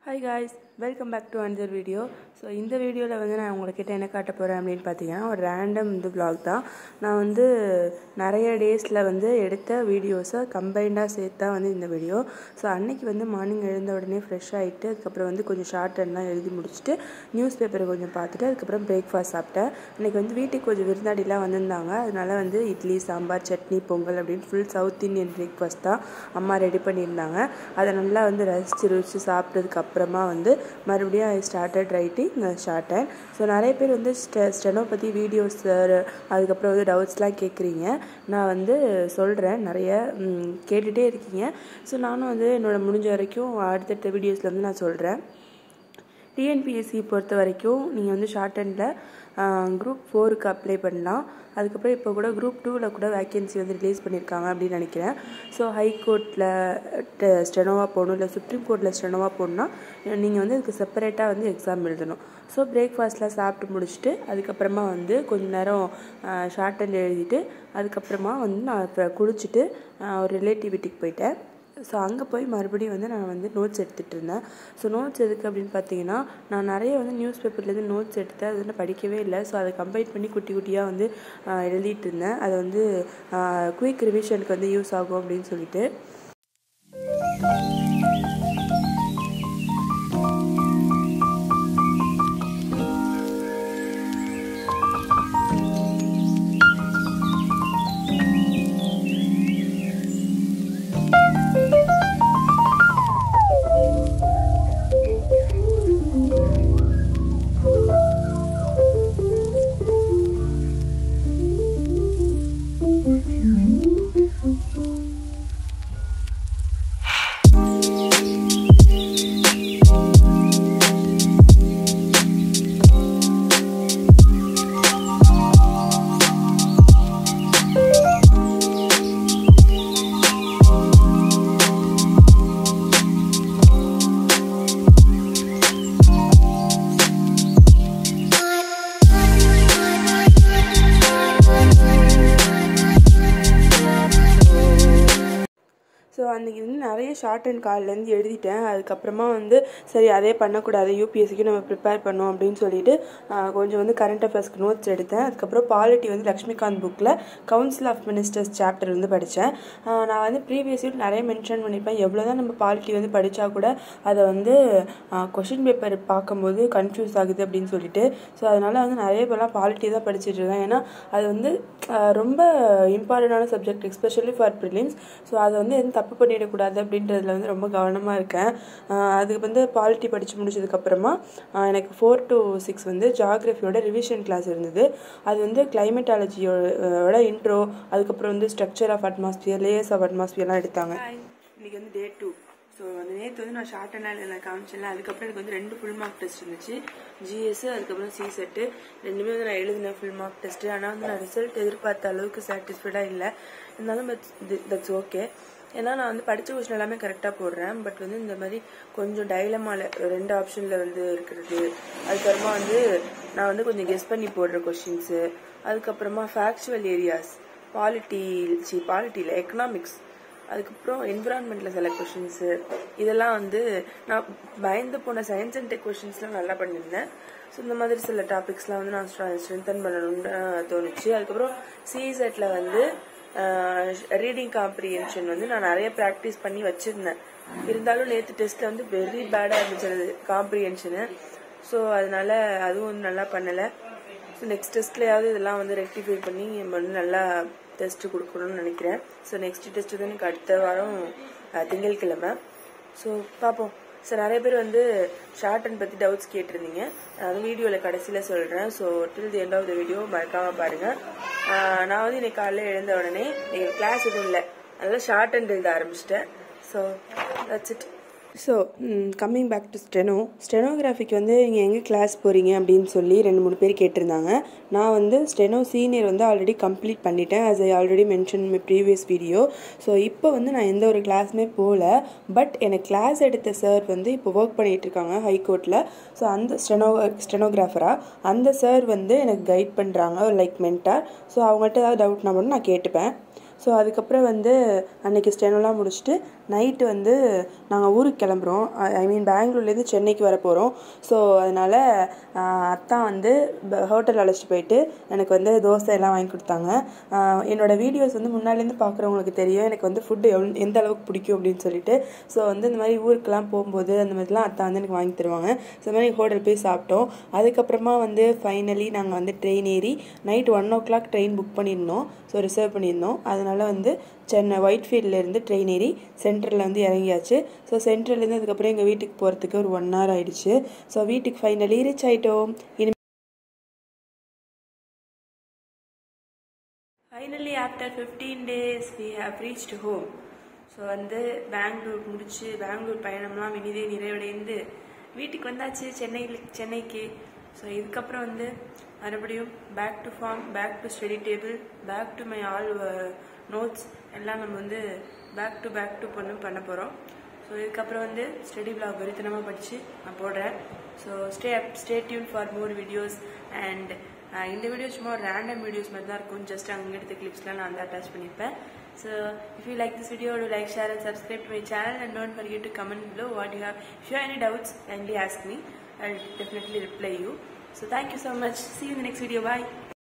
hi guys welcome back to another video so இந்த வீடியோவில் வந்து நான் உங்கள்கிட்ட என்ன காட்ட போகிறேன் அப்படின்னு பார்த்தீங்கன்னா ஒரு ரேண்டம் இந்த vlog தான் நான் வந்து நிறைய டேஸில் வந்து எடுத்த வீடியோஸை கம்பைண்டாக சேர்த்து தான் வந்து இந்த வீடியோ ஸோ அன்னைக்கு வந்து மார்னிங் எழுந்த உடனே ஃப்ரெஷ் ஆகிட்டு அதுக்கப்புறம் வந்து கொஞ்சம் ஷார்ட் அண்ட்லாம் எழுதி முடிச்சுட்டு நியூஸ் பேப்பரை கொஞ்சம் பார்த்துட்டு அதுக்கப்புறம் பிரேக்ஃபாஸ்ட் சாப்பிட்டேன் அன்றைக்கி வந்து வீட்டுக்கு கொஞ்சம் விருந்தாடிலாம் வந்திருந்தாங்க அதனால வந்து இட்லி சாம்பார் சட்னி பொங்கல் அப்படின்னு ஃபுல் சவுத் இந்தியன் பிரேக்ஃபாஸ்ட் தான் அம்மா ரெடி பண்ணியிருந்தாங்க அதை நல்லா வந்து ரசித்து ருசித்து சாப்பிட்டதுக்கு அப்புறமா வந்து மறுபடியும் I started writing shorthand so நிறைய பேர் வந்து ஸ்டெ ஸ்டெனோ பற்றி வீடியோஸ் அதுக்கப்புறம் வந்து டவுட்ஸ்லாம் கேட்குறீங்க நான் வந்து சொல்கிறேன் நிறைய ம், கேட்டுகிட்டே இருக்கீங்க ஸோ நானும் வந்து என்னோட முடிஞ்ச வரைக்கும் அடுத்தடுத்த வீடியோஸில் வந்து நான் சொல்கிறேன் டிஎன்பிஎஸ்சி பொறுத்த வரைக்கும் நீங்கள் வந்து ஷார்ட் அண்டில் குரூப் ஃபோருக்கு அப்ளை பண்ணலாம் அதுக்கப்புறம் இப்போ கூட குரூப் டூவில் கூட வேக்கன்சி வந்து ரிலீஸ் பண்ணியிருக்காங்க அப்படின்னு நினைக்கிறேன் ஸோ ஹைகோர்ட்டில் ஸ்டெனோவாக போகணும் இல்லை சுப்ரீம் கோர்ட்டில் ஸ்டெனோவாக போகணுன்னா நீங்கள் வந்து அதுக்கு செப்பரேட்டாக வந்து எக்ஸாம் எழுதணும் ஸோ பிரேக்ஃபாஸ்ட்லாம் சாப்பிட்டு முடிச்சுட்டு அதுக்கப்புறமா வந்து கொஞ்ச நேரம் ஷார்ட் அண்ட் எழுதிட்டு அதுக்கப்புறமா வந்து நான் இப்போ குளிச்சுட்டு ஆஹ், ஒரு ரிலேட்டிவ் வீட்டுக்கு போயிட்டேன் ஸோ அங்கே போய் மறுபடியும் வந்து நான் வந்து நோட்ஸ் எடுத்துகிட்டு இருந்தேன் ஸோ நோட்ஸ் எதுக்கு அப்படின்னு பார்த்தீங்கன்னா நான் நிறைய வந்து நியூஸ் பேப்பர்லேருந்து நோட்ஸ் எடுத்தேன் அது வந்து படிக்கவே இல்லை ஸோ அதை கம்பைன் பண்ணி குட்டி குட்டியாக வந்து ஆஹ், எழுதிட்டு இருந்தேன் அது வந்து குயிக் ரிவிஷனுக்கு வந்து யூஸ் ஆகும் அப்படின்னு சொல்லிட்டு ஸோ அன்றைக்கி வந்து நிறைய ஷார்ட் அண்ட் கால்லேருந்து எழுதிட்டேன் அதுக்கப்புறமா வந்து சரி அதே பண்ணக்கூடாது யூபிஎஸ்சிக்கு நம்ம ப்ரிப்பேர் பண்ணோம் அப்படின்னு சொல்லிட்டு ஆஹ், கொஞ்சம் வந்து கரண்ட் அஃபேர்ஸ்க்கு நோட்ஸ் எடுத்தேன் அதுக்கப்புறம் பாலிட்டி வந்து லக்ஷ்மிகாந்த் புக்கில் கவுன்சில் ஆஃப் மினிஸ்டர்ஸ் சாப்டர் வந்து படித்தேன் நான் வந்து ப்ரீவியஸ் இயர் நிறைய மென்ஷன் பண்ணியிருப்பேன் எவ்வளோ தான் நம்ம பாலிட்டி வந்து படித்தா கூட அதை வந்து கொஷின் பேப்பர் பார்க்கும்போது கன்ஃபியூஸ் ஆகுது அப்படின்னு சொல்லிட்டு ஸோ அதனால் வந்து நிறைய பேர்லாம் பாலிட்டி தான் படிச்சுட்டு இருக்கேன் ஏன்னா அது வந்து ஆஹ், ரொம்ப இம்பார்ட்டண்டான subject especially for prelims so அதை வந்து எதுவும் தப்பு பண்ணிடக்கூடாது அப்படின்றதுல வந்து ரொம்ப கவனமாக இருக்கேன் ஆஹ், அதுக்கு வந்து பாலிட்டி படித்து முடிச்சதுக்கப்புறமா எனக்கு ஃபோர் to சிக்ஸ் வந்து ஜாகிரஃபியோட ரிவிஷன் கிளாஸ் இருந்தது அது வந்து கிளைமேட்டாலஜியோட இன்ட்ரோ அதுக்கப்புறம் வந்து structure of atmosphere layers of அட்மாஸ்பியர்லாம் எடுத்தாங்க இன்னைக்கு வந்து டே டூ ஸோ அந்த நேற்று வந்து நான் ஷார்ட் அண்ட் நான் காமிச்சேன்ல அதுக்கப்புறம் எனக்கு வந்து ரெண்டு ஃபுல் மார்க் டெஸ்ட் இருந்துச்சு ஜிஎஸ் அதுக்கப்புறம் சி செட்டு ரெண்டுமே வந்து நான் எழுதினேன் ஃபுல் மார்க் டெஸ்ட்டு ஆனால் வந்து நான் ரிசல்ட் எதிர்பார்த்த அளவுக்கு சாட்டிஸ்ஃபைடாக இல்லை இருந்தாலும் பட் தட்ஸ் ஓகே ஏன்னா நான் வந்து படித்த கொஸ்டின் எல்லாமே கரெக்டாக போடுறேன் பட் வந்து இந்த மாதிரி கொஞ்சம் டைலமால ரெண்டு ஆப்ஷனில் வந்து இருக்கிறது அதுக்கப்புறமா வந்து நான் வந்து கொஞ்சம் கெஸ் பண்ணி போடுற கொஷின்ஸு அதுக்கப்புறமா ஃபேக்சுவல் ஏரியாஸ் பாலிட்டி சி பாலிட்டியில் எக்கனாமிக்ஸ் அதுக்கப்புறம் என்விரான்மெண்ட்டில் சில கொஷின்ஸு இதெல்லாம் வந்து நான் பயந்து போன சயின்ஸ் அண்ட் டெக் கொஷின்ஸ்லாம் நல்லா பண்ணியிருந்தேன் ஸோ இந்த மாதிரி சில டாபிக்ஸ்லாம் வந்து நான் ஸ்ட்ரென்தன் பண்ணணும்னு தோணுச்சு அதுக்கப்புறம் சிசெட்டில் வந்து ரீடிங் காம்ப்ரிஹென்ஷன் வந்து நான் நிறைய ப்ராக்டிஸ் பண்ணி வச்சுருந்தேன் இருந்தாலும் நேற்று டெஸ்ட்டில் வந்து வெரி பேடாக இருந்துச்சு அது காம்ப்ரிஹென்ஷனு ஸோ அதனால அதுவும் வந்து நல்லா பண்ணலை ஸோ நெக்ஸ்ட் டெஸ்ட்லையாவது இதெல்லாம் வந்து ரெக்டிஃபை பண்ணி நம்ம வந்து நல்லா டெஸ்ட் கொடுக்கணும்னு நினைக்கிறேன் ஸோ நெக்ஸ்ட் டெஸ்ட் வந்து எனக்கு அடுத்த வாரம் அஹ், திங்கட்கிழமை ஸோ பார்ப்போம் ஸோ நிறைய பேர் வந்து ஷார்ட் அண்ட் பற்றி டவுட்ஸ் கேட்டிருந்தீங்க நான் வந்து வீடியோவில் கடைசியில் சொல்கிறேன் so till the end of the video மறக்காமல் பாருங்கள் நான் வந்து இன்னைக்கு காலையில் எழுந்த உடனே எங்கள் கிளாஸ் எதுவும் இல்லை அதனால ஷார்ட் அண்ட் எழுத ஆரம்பிச்சிட்டேன் so that's it so coming back to steno ஸ்டெனோகிராஃபிக்கு வந்து நீங்கள் எங்கே கிளாஸ் போகிறீங்க அப்படின்னு சொல்லி ரெண்டு மூணு பேர் கேட்டிருந்தாங்க நான் வந்து ஸ்டெனோ சீனியர் வந்து ஆல்ரெடி கம்ப்ளீட் பண்ணிட்டேன் as I already mention my previous video so இப்போ வந்து நான் எந்த ஒரு கிளாஸுமே போகல பட் எனக்கு கிளாஸ் எடுத்த சார் வந்து இப்போ ஒர்க் பண்ணிகிட்டு இருக்காங்க ஹைகோர்ட்டில் ஸோ அந்த ஸ்டெனோ ஸ்டெனோகிராஃபராக அந்த சார் வந்து எனக்கு கைட் பண்ணுறாங்க லைக் மென்டார் ஸோ அவங்கள்ட்ட ஏதாவது டவுட்னா மட்டும் நான் கேட்டுப்பேன் ஸோ அதுக்கப்புறம் வந்து அன்னைக்கு ஸ்டெனோலாம் முடிச்சுட்டு நைட்டு வந்து நாங்கள் ஊருக்கு கிளம்புறோம் ஐ மீன் பெங்களூர்லேருந்து சென்னைக்கு வர போகிறோம் ஸோ அதனால் அத்தா வந்து ஹோட்டல் அழைச்சிட்டு போயிட்டு எனக்கு வந்து தோசை எல்லாம் வாங்கி கொடுத்தாங்க ஆஹ் என்னோட வீடியோஸ் வந்து முன்னாடிலேருந்து பார்க்குறவங்களுக்கு தெரியும் எனக்கு வந்து ஃபுட்டு எவ் எந்த அளவுக்கு பிடிக்கும் அப்படின்னு சொல்லிட்டு ஸோ வந்து இந்த மாதிரி ஊருக்கெல்லாம் போகும்போது அந்த மாதிரிலாம் அத்தா வந்து எனக்கு வாங்கி தருவாங்க ஸோ இந்த மாதிரி ஹோட்டல் போய் சாப்பிட்டோம் அதுக்கப்புறமா வந்து ஃபைனலி நாங்கள் வந்து ட்ரெயின் ஏறி night one o'clock train book பண்ணியிருந்தோம் ஸோ ரிசர்வ் பண்ணியிருந்தோம் அதனால வந்து சென்னை ஒயிட்ஃபீல்ட்லேருந்து ட்ரெயின் ஏறி சென்ட்ரலில் வந்து இறங்கியாச்சு ஸோ சென்ட்ரல்லேருந்து அதுக்கப்புறம் எங்கள் வீட்டுக்கு போகிறதுக்கு ஒரு ஒன் ஹவர் ஆயிடுச்சு ஸோ வீட்டுக்கு ஃபைனலி ரீச் ஆகிட்டோம் இனி finally after fifteen days we have reached home so வந்து பெங்களூர் முடிச்சு பெங்களூர் பயணம்லாம் இனிதே நிறைவடைந்து வீட்டுக்கு வந்தாச்சு சென்னையில் சென்னைக்கு ஸோ இதுக்கப்புறம் வந்து மறுபடியும் back to form back to study table back to my all notes எல்லாம் நம்ம வந்து பேக் டு பேக் டு பண்ண பண்ண போகிறோம் ஸோ இதுக்கப்புறம் வந்து ஸ்டடி பிளாக் வெறித்தனமாக படித்து நான் போடுறேன் so stay up stay tune for more videos and இந்த வீடியோ சும்மா ஒரு ரேண்டம் வீடியோஸ் மாதிரி தான் இருக்கும் ஜஸ்ட் அங்கே எடுத்த கிளிப்ஸ்லாம் நான் வந்து அட்டாச் பண்ணியிருப்பேன் so if you like this video like share and subscribe to my channel and don't forget to comment below what you have if you have any doubts kindly ask me i'll definitely reply you so thank you so much see you in the next video bye